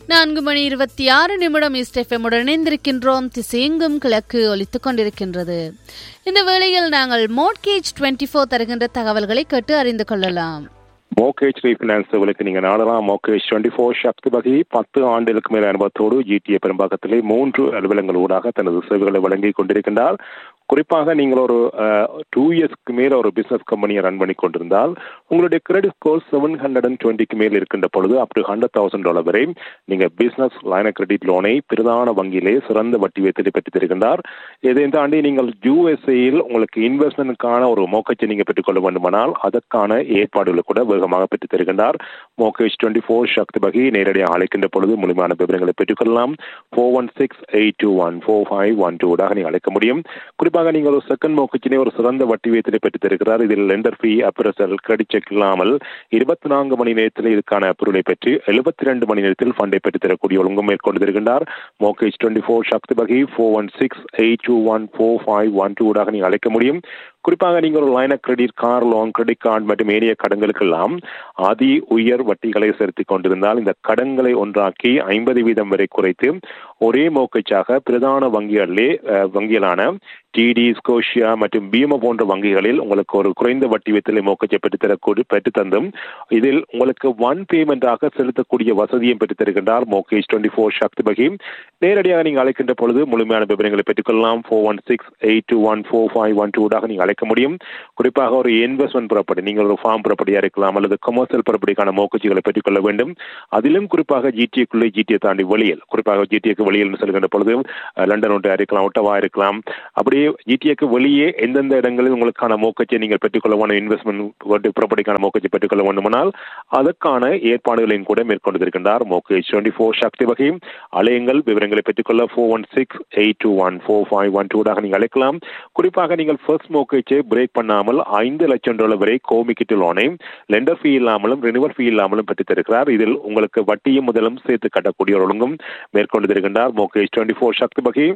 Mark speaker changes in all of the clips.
Speaker 1: நான்கு மணி இருபத்தி ஆறு நிமிடம் இஸ்டெஃபமுடன் இணைந்திருக்கின்றோம் திசையெங்கும் கிழக்கு ஒலித்துக் கொண்டிருக்கின்றது இந்த வேளையில் நாங்கள் மோட்கேஜ் டுவெண்ட்டி ஃபோர் தருகின்ற தகவல்களை கேட்டு அறிந்து கொள்ளலாம்
Speaker 2: மோகேஜ் ரீஃபினான்ஸ் சேவைகளுக்கு நீங்க நாடலாம் மோகேஜ் டுவெண்ட்டி ஃபோர் சக்தி வகை பத்து ஆண்டுகளுக்கு மேல் அனுபவத்தோடு ஜிடிஏ பெரும்பாக்கத்திலே மூன்று அலுவலங்கள் ஊடாக தனது சேவைகளை வழங்கி கொண்டிருக்கின்றார் குறிப்பாக நீங்கள் ஒரு டூ இயர்ஸ்க்கு மேல ஒரு பிசினஸ் கம்பெனியை ரன் பண்ணி கொண்டிருந்தால் உங்களுடைய credit score seven hundred and டுவெண்ட்டிக்கு மேல் இருக்கின்ற பொழுது up to hundred thousand dollar வரை நீங்க பிசினஸ் லைன கிரெடிட் லோனை பிரதான வங்கியிலே சிறந்த வட்டி வைத்து பெற்று தருகின்றார் இதை தாண்டி நீங்கள் யூஎஸ்ஏயில் உங்களுக்கு இன்வெஸ்ட்மெண்ட்டுக்கான ஒரு மோக்கச்சை நீங்க பெற்றுக்கொள்ள வேண்டுமானால் அதற்கான ஏற்பாடுகளை கூட வேகமாக பெற்று தருகின்றார் மோகேஜ் டுவெண்ட்டி ஃபோர் சக்தி வகை நேரடியாக அழைக்கின்ற பொழுது முழுமையான விவரங்களை பெற்றுக்கொள்ளலாம் four one six eight two one four five one two நீங்கள் அழைக்க முடியும் குறிப்பாக நீங்கள் ஒரு செகண்ட் மோக்கச்சினை ஒரு சிறந்த வட்டி வீதத்தை பெற்று தருகிறார் இதில் lender fee appraisal credit check இல்லாமல் இருபத்தி நான்கு மணி நேரத்தில் இதுக்கான அப்ரூவலை பெற்று எழுபத்தி ரெண்டு மணி நேரத்தில் ஃபண்டை பெற்று தரக்கூடிய ஒழுங்கும் மேற்கொண்டு தருகின்றார் மோகேஜ் டுவெண்ட்டி ஃபோர் சக்தி வகை four one six eight two one four five one two நீங்கள் அழைக்க முடியும் குறிப்பாக நீங்கள் ஒரு line of credit car loan credit card மற்றும் ஏனைய கடன்களுக்கெல்லாம் அதி உயர் வட்டிகளை செலுத்திக் கொண்டிருந்தால் இந்த கடன்களை ஒன்றாக்கி ஐம்பது வீதம் வரை குறைத்து ஒரே மோக்கச்சாக பிரதான வங்கிகளிலே வங்கிகளான டிடி ஸ்கோஷியா மற்றும் பீம போன்ற வங்கிகளில் உங்களுக்கு ஒரு குறைந்த வட்டி வீதத்திலே மோக்கச்சை பெற்றுத்தரக்கூடிய பெற்றுத்தந்தும் இதில் உங்களுக்கு ஒன் பேமெண்டாக செலுத்தக்கூடிய வசதியும் பெற்றுத் தருகின்றார் மோகேஷ் டுவெண்ட்டி ஃபோர் சக்தி பகி நேரடியாக நீங்கள் அழைக்கின்ற பொழுது முழுமையான விவரங்களை பெற்றுக்கொள்ளலாம் four one six eight two one four five one டூடாக நீங்கள் அழைக்க முடியும் குறிப்பாக ஒரு இன்வெஸ்ட்மெண்ட் புறப்படி நீங்கள் ஒரு ஃபார்ம் புறப்படியாக இருக்கலாம் அல்லது கமர்ஷியல் புறப்படிக்கான மோக்கச்சிகளை பெற்றுக்கொள்ள வேண்டும் அதிலும் குறிப்பாக ஜிடிஏக்குள்ளே ஜிடிஏ தாண்டி வெளியில் குறிப்பாக ஜிடிஏக்கு வெளியில் செல்கின்ற பொழுது லண்டன் ஒன்றாக இருக்கலாம் ஒட்டவா இருக்கலாம் அப்படியே ஜிடிஏக்கு வெளியே எந்தெந்த இடங்களில் உங்களுக்கான மோக்கச்சை நீங்கள் பெற்றுக்கொள்ள வேண்டும் இன்வெஸ்ட்மெண்ட் புறப்படிக்கான மோக்கச்சை பெற்றுக்கொள்ள வேண்டுமானால் அதற்கான ஏற்பாடுகளையும் கூட மேற்கொண்டிருக்கின்றார் மோகேஜ் டுவெண்ட்டி ஃபோர் சக்தி வகை அலையுங்கள் விவரங்களை பெற்றுக்கொள்ள four one six eight two one four five one டூடாக நீங்கள் அழைக்கலாம் குறிப்பாக நீங்கள் ஃபர்ஸ்ட் மோக்கேஜை பிரேக் பண்ணாமல் ஐந்து லட்சம் டாலர் வரை கோமிக்கிட்டு லோனை லெண்டர் ஃபீ இல்லாமலும் ரினிவர் ஃபீ இல்லாமலும் பெற்றுத் தருகிறார் இதில் உங்களுக்கு வட்டியும் முதலும் சேர்த்து கட்டக்கூடிய ஒரு ஒழுங்கும் மேற்கொண்டு தருகின்றார் மோகேஜ் டுவெண்ட்டி ஃபோர் சக்தி வகை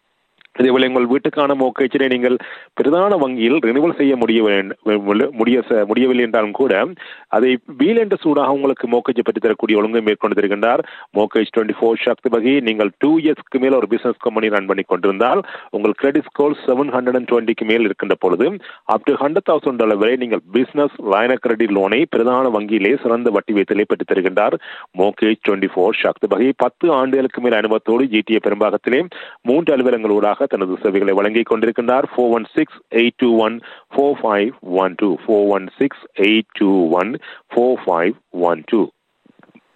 Speaker 2: இதேபோல உங்கள் வீட்டுக்கான மோக்கேச்சினை நீங்கள் பிரதான வங்கியில் ரினிவல் செய்ய முடிய முடிய முடியவில்லை என்றாலும் கூட அதை வீல் என்ற சூடாக உங்களுக்கு மோக்கேஜ் பற்றி தரக்கூடிய ஒழுங்கை மேற்கொண்டு தருகின்றார் மோக்கேஜ் டுவெண்ட்டி ஃபோர் சக்தி வகை நீங்கள் டூ இயர்ஸ்க்கு மேல் ஒரு பிசினஸ் கம்பெனி ரன் பண்ணி கொண்டிருந்தால் உங்கள் credit score seven hundred and டுவெண்ட்டிக்கு மேல் இருக்கின்ற பொழுது up to hundred thousand dollar வரை நீங்கள் பிசினஸ் லைன கிரெடிட் லோனை பிரதான வங்கியிலே சிறந்த வட்டி வீதத்திலே பெற்று தருகின்றார் மோகேஜ் டுவெண்ட்டி ஃபோர் சக்தி வகை பத்து ஆண்டுகளுக்கு மேல் அனுபவத்தோடு ஜிடிஏ பெரும்பாகத்திலே மூன்று அலுவலங்களூடாக தனது சேவைகளை வழங்கிக் கொண்டிருக்கின்றார் four one six eight two one four five one two four one six eight two one four five one two